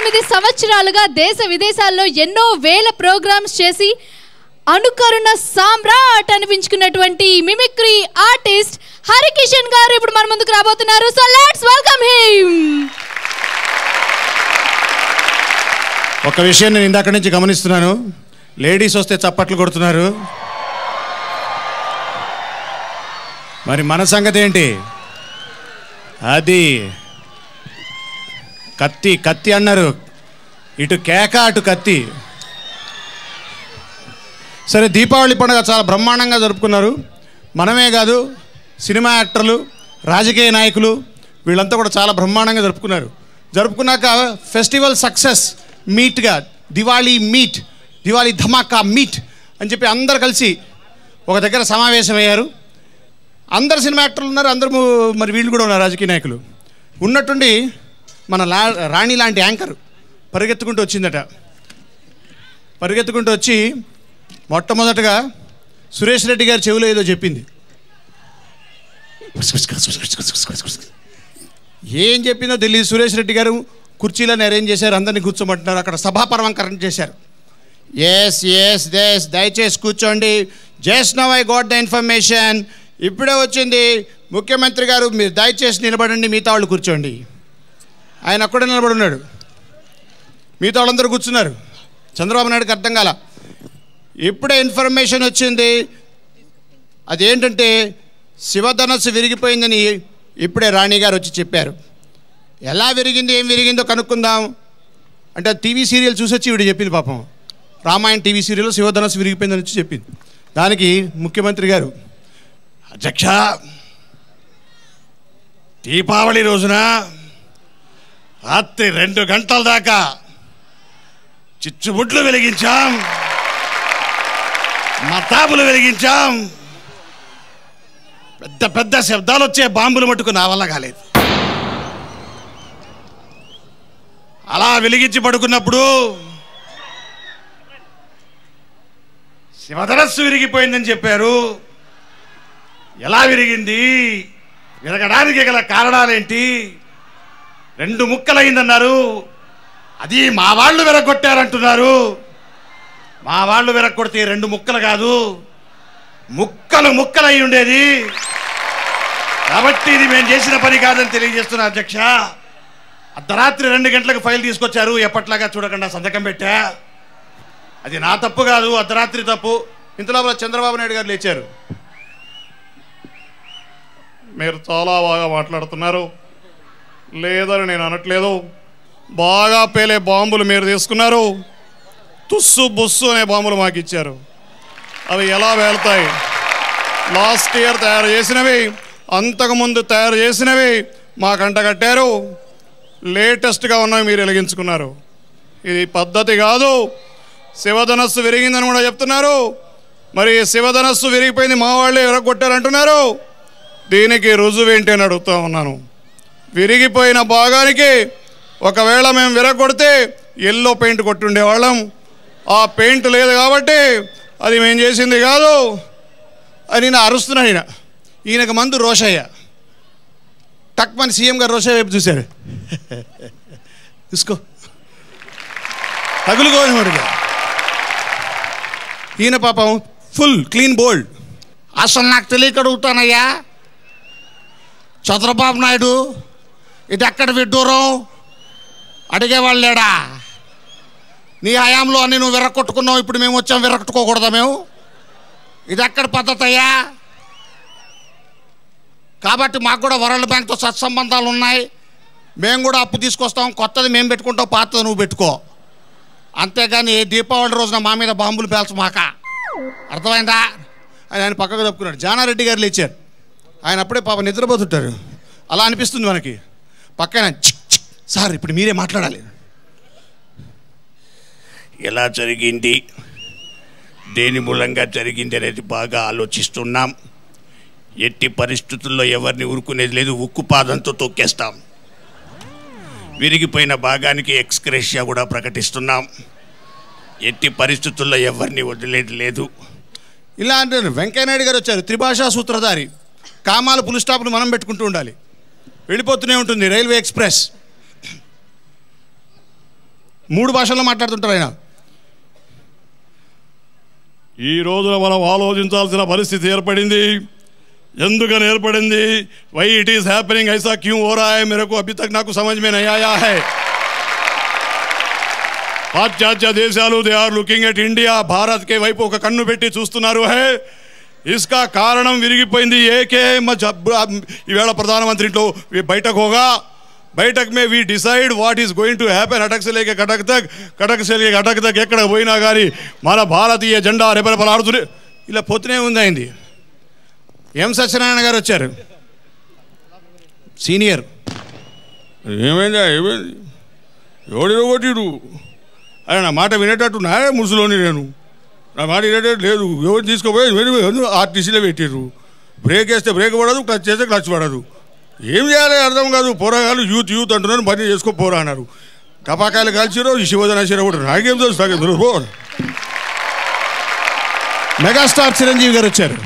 తొమ్మిది సంవత్సరాలుగా దేశ విదేశాల్లో ఎన్నో వేల ప్రోగ్రామ్స్ చేసి అనుకరణ సామ్రాట్ అనిపించుకున్నటువంటి మిమిక్రీ ఆర్టిస్ట్ హరికిషన్ గారు ఇప్పుడు మన ముందుకు రాబోతున్నారు సో లెట్స్ వెల్కమ్ హిమ్ ఒక విషయం నేను ఇందాక నుంచి గమనిస్తున్నాను లేడీస్ వస్తే చప్పట్లు కొడుతున్నారు మరి మన సంగతి ఏంటి అది కత్తి కత్తి అన్నారు ఇటు కేక అటు కత్తి సరే దీపావళి పండుగ చాలా బ్రహ్మాండంగా జరుపుకున్నారు మనమే కాదు సినిమా యాక్టర్లు రాజకీయ నాయకులు వీళ్ళంతా కూడా చాలా బ్రహ్మాండంగా జరుపుకున్నారు జరుపుకున్నాక ఫెస్టివల్ సక్సెస్ మీట్గా దివాళీ మీట్ దివాళీ ధమాకా మీట్ అని చెప్పి అందరు కలిసి ఒక దగ్గర సమావేశమయ్యారు అందరు సినిమా యాక్టర్లు ఉన్నారు అందరూ మరి వీళ్ళు కూడా ఉన్నారు రాజకీయ నాయకులు ఉన్నట్టుండి మన లా రాణి లాంటి యాంకర్ పరిగెత్తుకుంటూ వచ్చిందట పరిగెత్తుకుంటూ వచ్చి మొట్టమొదటగా సురేష్ రెడ్డి గారి చెవిలో ఏదో చెప్పింది ఏం చెప్పిందో తెలియదు సురేష్ రెడ్డి గారు కుర్చీలను అరేంజ్ చేశారు అందరినీ కూర్చోమంటున్నారు అక్కడ సభాపర్వంకరణ చేశారు ఎస్ ఎస్ దేస్ దయచేసి కూర్చోండి just now I got the information ఇప్పుడే వచ్చింది ముఖ్యమంత్రి గారు మీరు దయచేసి నిలబడండి మిగతా వాళ్ళు కూర్చోండి ఆయన అక్కడే నిలబడి ఉన్నాడు మిగతా వాళ్ళందరూ కూర్చున్నారు చంద్రబాబు నాయుడుకి అర్థం కాల ఇప్పుడే ఇన్ఫర్మేషన్ వచ్చింది అదేంటంటే శివధనస్సు విరిగిపోయిందని ఇప్పుడే రాణి గారు వచ్చి చెప్పారు ఎలా విరిగింది ఏం విరిగిందో కనుక్కుందాం అంటే టీవీ సీరియల్ చూసి వచ్చి ఈవిడ చెప్పింది పాపం రామాయణ టీవీ సీరియల్ శివధనస్సు విరిగిపోయిందని వచ్చి చెప్పింది దానికి ముఖ్యమంత్రి గారు అధ్యక్ష దీపావళి రోజున రాత్రి రెండు గంటల దాకా చిచ్చుబుడ్లు వెలిగించాం మతాబులు వెలిగించాం పెద్ద పెద్ద శబ్దాలు వచ్చే బాంబులు మట్టుకు నా వల్ల కాలేదు అలా వెలిగించి పడుకున్నప్పుడు శివధనస్సు విరిగిపోయిందని చెప్పారు ఎలా విరిగింది విరగడానికి గల కారణాలేంటి రెండు ముక్కలైందన్నారు అది మా వాళ్ళు విరగొట్టారంటున్నారు మా వాళ్ళు విరగొడితే రెండు ముక్కలు కాదు ముక్కలు ముక్కలు అయి ఉండేది కాబట్టి ఇది మేము చేసిన పని కాదని తెలియజేస్తున్నా అధ్యక్ష అర్ధరాత్రి రెండు గంటలకు ఫైల్ తీసుకొచ్చారు ఎప్పట్లాగా చూడకుండా సంతకం పెట్టా అది నా తప్పు కాదు అర్ధరాత్రి తప్పు ఇంతలో చంద్రబాబు నాయుడు గారు లేచారు మీరు చాలా బాగా మాట్లాడుతున్నారు లేదని నేను అనట్లేదు బాగా పేలే బాంబులు మీరు తీసుకున్నారు తుస్సు బుస్సు అనే బాంబులు మాకు ఇచ్చారు అవి ఎలా వేలుతాయి లాస్ట్ ఇయర్ తయారు చేసినవి అంతకుముందు తయారు చేసినవి మాకంట కట్టారు లేటెస్ట్గా ఉన్నవి మీరు వెలిగించుకున్నారు ఇది పద్ధతి కాదు శివధనస్సు విరిగిందని కూడా చెప్తున్నారు మరి శివధనస్సు విరిగిపోయింది మా వాళ్ళే విరగొట్టారంటున్నారు దీనికి రుజువు ఏంటి అని అడుగుతా ఉన్నాను విరిగిపోయిన భాగానికి ఒకవేళ మేము విరగొడితే ఎల్లో పెయింట్ కొట్టుండేవాళ్ళం ఆ పెయింట్ లేదు కాబట్టి అది మేము చేసింది కాదు అని నా అరుస్తున్నాడు ఈయన ఈయనకు మందు రోషయ్య టక్మని సీఎం గారు రోషయ్య వైపు చూశాడు తీసుకో తగులుకోని వాడిగా ఈయన పాపం ఫుల్ క్లీన్ బోల్డ్ అసలు నాకు తెలియక అడుగుతానయ్యా చంద్రబాబు నాయుడు ఇది ఎక్కడ విడ్డూరం అడిగేవాళ్ళు లేడా నీ హయాంలో అన్ని నువ్వు విరగొట్టుకున్నావు ఇప్పుడు మేము వచ్చాం విరగొట్టుకోకూడదా మేము ఇది ఎక్కడ పద్ధతి అయ్యా కాబట్టి మాకు కూడా వరల్డ్ బ్యాంక్తో సత్సంబంధాలు ఉన్నాయి మేము కూడా అప్పు తీసుకొస్తాం కొత్తది మేము పెట్టుకుంటాం పాతది నువ్వు పెట్టుకో అంతేగాని దీపావళి రోజున మా మీద బాంబులు పేల్చమాక అర్థమైందా అని ఆయన పక్కకు తప్పుకున్నాడు జానారెడ్డి గారు లేచారు ఆయన అప్పుడే పాప నిద్రపోతుంటారు అలా అనిపిస్తుంది మనకి పక్కన చిక్ చిక్ సార్ ఇప్పుడు మీరే మాట్లాడాలి ఎలా జరిగింది దేని మూలంగా జరిగింది అనేది బాగా ఆలోచిస్తున్నాం ఎట్టి పరిస్థితుల్లో ఎవరిని ఊరుకునేది లేదు ఉక్కు పాదంతో తొక్కేస్తాం విరిగిపోయిన భాగానికి ఎక్స్క్రేషియా కూడా ప్రకటిస్తున్నాం ఎట్టి పరిస్థితుల్లో ఎవరిని వదిలేది లేదు ఇలా అంటారు వెంకయ్యనాయుడు గారు వచ్చారు త్రిభాషా సూత్రధారి కామాల పులి స్టాప్ను మనం పెట్టుకుంటూ ఉండాలి వెళ్ళిపోతూనే ఉంటుంది రైల్వే ఎక్స్ప్రెస్ మూడు భాషల్లో మాట్లాడుతుంటారు ఆయన ఈ రోజున మనం ఆలోచించాల్సిన పరిస్థితి ఏర్పడింది ఎందుకని ఏర్పడింది వై ఇట్ ఈస్ హ్యాపెనింగ్ ఐసా క్యూ ఓ రా హై మేరకు అభి తక్ నాకు సమझ में नहीं आया है పాశ్చాత్య దేశాలు they are looking at India Bharat కే వైపు ఒక కన్ను పెట్టి చూస్తున్నారు హే ఇస్కా కారణం విరిగిపోయింది ఏకే మ జబ్ ఈవేళ ప్రధానమంత్రి ఇంట్లో బయటకు హోగా बैठक में we decide what is going to happen Attock से लेके కటక్ తక్ కటక్ से लेके కటక్ తక్ ఎక్కడ పోయినా కానీ మన భారతీయ జెండా రెపరెపలాడుతూనే ఇలా పోతూనే ఉంది అయింది ఎం సత్యనారాయణ గారు వచ్చారు సీనియర్ ఏమైందా ఏమైంది ఎవడిలో కొట్టిడు ఆయన నా మాట వినేటట్టు నా ముసులోని నేను నా మాట వినేటట్టు లేదు ఎవరు తీసుకోపోయి వెను ఆర్టీసీలో పెట్టారు బ్రేక్ వేస్తే బ్రేక్ పడదు క్లచ్ చేస్తే క్లచ్ పడదు ఏం చేయాలి అర్థం కాదు పోరాగాలు యూత్ యూత్ అంటున్నారు పని చేసుకో పోరా అన్నారు టపాకాయలు కాల్చిరో ఈ శివోదన కూడా నాకేం తెలుసు నాకేం తెలుసు పో మెగాస్టార్ చిరంజీవి గారు వచ్చారు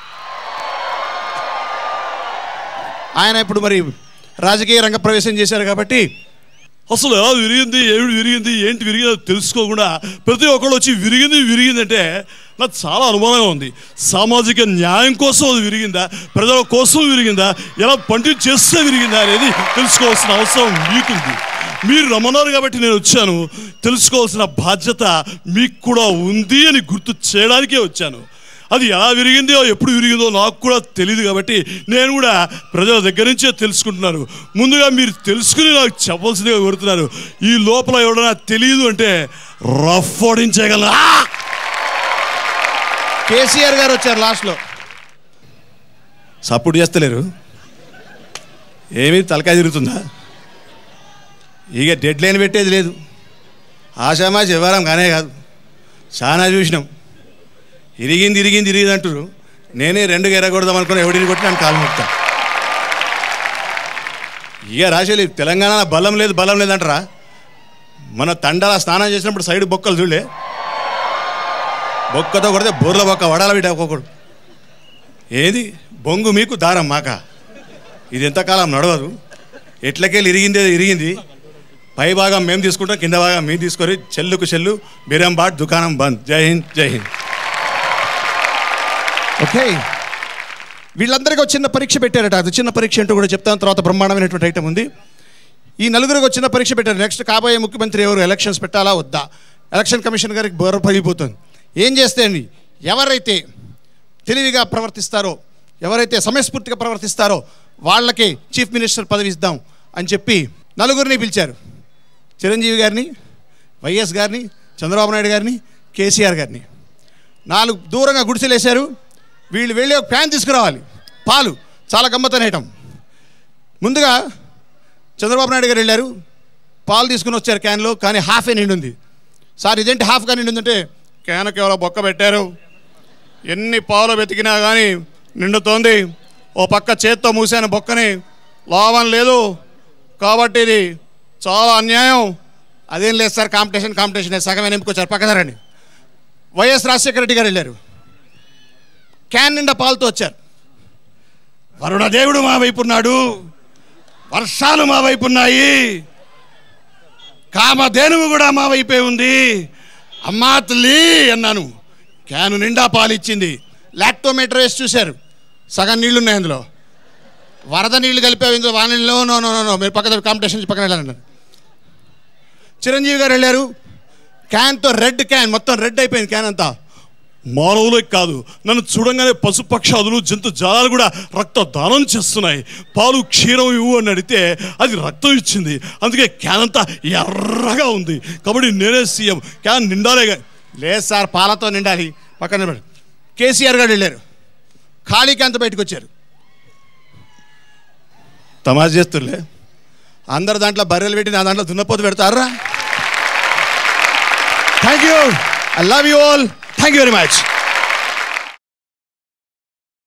ఆయన ఇప్పుడు మరి రాజకీయ రంగ ప్రవేశం చేశారు కాబట్టి అసలు ఎలా విరిగింది ఏమిటి విరిగింది ఏంటి విరిగిందో తెలుసుకోకుండా ప్రతి ఒక్కళ్ళు వచ్చి విరిగింది విరిగిందంటే నాకు చాలా అనుమానంగా ఉంది సామాజిక న్యాయం కోసం అది విరిగిందా ప్రజల కోసం విరిగిందా ఎలా పంటి చేస్తే విరిగిందా అనేది తెలుసుకోవాల్సిన అవసరం మీకుంది మీరు రమ్మన్నారు కాబట్టి నేను వచ్చాను తెలుసుకోవాల్సిన బాధ్యత మీకు కూడా ఉంది అని గుర్తు చేయడానికే వచ్చాను అది ఎలా విరిగిందో ఎప్పుడు విరిగిందో నాకు కూడా తెలియదు కాబట్టి నేను కూడా ప్రజల దగ్గర నుంచే తెలుసుకుంటున్నాను ముందుగా మీరు తెలుసుకుని నాకు చెప్పాల్సిందిగా కోరుతున్నారు ఈ లోపల ఎవడన్నా తెలియదు అంటే రఫ్ ఓడించగలరా కేసీఆర్ గారు వచ్చారు లాస్ట్లో సపోర్ట్ చేస్తలేరు ఏమీ తలకాయ తిరుగుతుందా ఇక డెడ్ లైన్ పెట్టేది లేదు ఆషామాషి వ్యవహారం కానే కాదు చాలా చూసినాం ఇరిగింది ఇరిగింది ఇరిగింది అంటారు నేనే రెండు ఎరగొడదాం అనుకుని ఎవడిని కొట్టి నన్ను కాలు ముక్తా ఇక రాసేది తెలంగాణ బలం లేదు బలం లేదంటారా మన తండాల స్నానం చేసినప్పుడు సైడ్ బొక్కలు చూడలే బొక్కతో కొడితే బోర్ల బొక్క వడాల బిడ్డ ఒక్కొక్కడు ఏది బొంగు మీకు దారం మాక ఇది ఎంతకాలం నడవదు ఎట్లకెళ్ళి ఇరిగిందే ఇరిగింది పై భాగం మేము తీసుకుంటాం కింద భాగం మేము తీసుకొని చెల్లుకు చెల్లు బిరం బాట్ దుకాణం బంద్ జై హింద్ జై హింద్ ఓకే వీళ్ళందరికీ ఒక చిన్న పరీక్ష పెట్టారట అది చిన్న పరీక్ష ఏంటో కూడా చెప్తాను తర్వాత బ్రహ్మాండమైనటువంటి ఐటమ్ ఉంది ఈ నలుగురికి ఒక చిన్న పరీక్ష పెట్టారు నెక్స్ట్ కాబోయే ముఖ్యమంత్రి ఎవరు ఎలక్షన్స్ పెట్టాలా వద్దా ఎలక్షన్ కమిషన్ గారికి బోర పగిలిపోతుంది ఏం చేస్తే అండి ఎవరైతే తెలివిగా ప్రవర్తిస్తారో ఎవరైతే సమయస్ఫూర్తిగా ప్రవర్తిస్తారో వాళ్ళకి చీఫ్ మినిస్టర్ పదవి ఇద్దాం అని చెప్పి నలుగురిని పిలిచారు చిరంజీవి గారిని వైఎస్ గారిని చంద్రబాబు నాయుడు గారిని కేసీఆర్ గారిని నాలుగు దూరంగా గుడిసెలేశారు వీళ్ళు వెళ్ళి ఒక ప్యాన్ తీసుకురావాలి పాలు చాలా గమ్మత్తైన ఐటమ్ ముందుగా చంద్రబాబు నాయుడు గారు వెళ్ళారు పాలు తీసుకుని వచ్చారు క్యాన్లో కానీ హాఫే నిండి ఉంది సార్ ఇదేంటి హాఫ్ గా నిండి ఉందంటే క్యాన్ కేవలం బొక్క పెట్టారు ఎన్ని పాలు వెతికినా కానీ నిండుతోంది ఓ పక్క చేత్తో మూసాను బొక్కని లాభం లేదు కాబట్టి ఇది చాలా అన్యాయం అదేం లేదు సార్ కాంపిటీషన్ కాంపిటీషన్ సగమే నింపుకొచ్చారు పక్కదారండి వైఎస్ రాజశేఖర రెడ్డి గారు వెళ్ళారు క్యాన్ నిండా పాలతో వచ్చారు వరుణదేవుడు మా వైపు ఉన్నాడు వర్షాలు మా వైపు ఉన్నాయి కామధేనువు కూడా మా వైపే ఉంది అమ్మా తల్లి అన్నాను క్యాను నిండా పాలు ఇచ్చింది లాక్టోమీటర్ వేసి చూశారు సగం నీళ్లు ఉన్నాయి అందులో వరద నీళ్లు కలిపావు ఇందులో వాన నీళ్ళు నో నో నో నో మీరు పక్కన కాంపిటీషన్ పక్కన వెళ్ళాలన్నారు చిరంజీవి గారు వెళ్ళారు క్యాన్తో రెడ్ క్యాన్ మొత్తం రెడ్ అయిపోయింది క్యాన్ అంతా మానవులే కాదు నన్ను చూడంగానే పశుపక్షాదులు జంతు జాలాలు కూడా రక్త దానం చేస్తున్నాయి పాలు క్షీరం ఇవ్వు అని అడిగితే అది రక్తం ఇచ్చింది అందుకే క్యాన్ అంతా ఎర్రగా ఉంది కాబట్టి నేనే సీఎం క్యాన్ నిండాలేగా లేదు సార్ పాలతో నిండాలి పక్కన నిలబడి. కేసీఆర్ గారు వెళ్ళారు ఖాళీ క్యాంత బయటకు వచ్చారు తమాషా చేస్తుర్లే అందరు దాంట్లో బర్రెలు పెట్టి నా దాంట్లో దున్నపోతు పెడతారా thank you I love you all thank you very much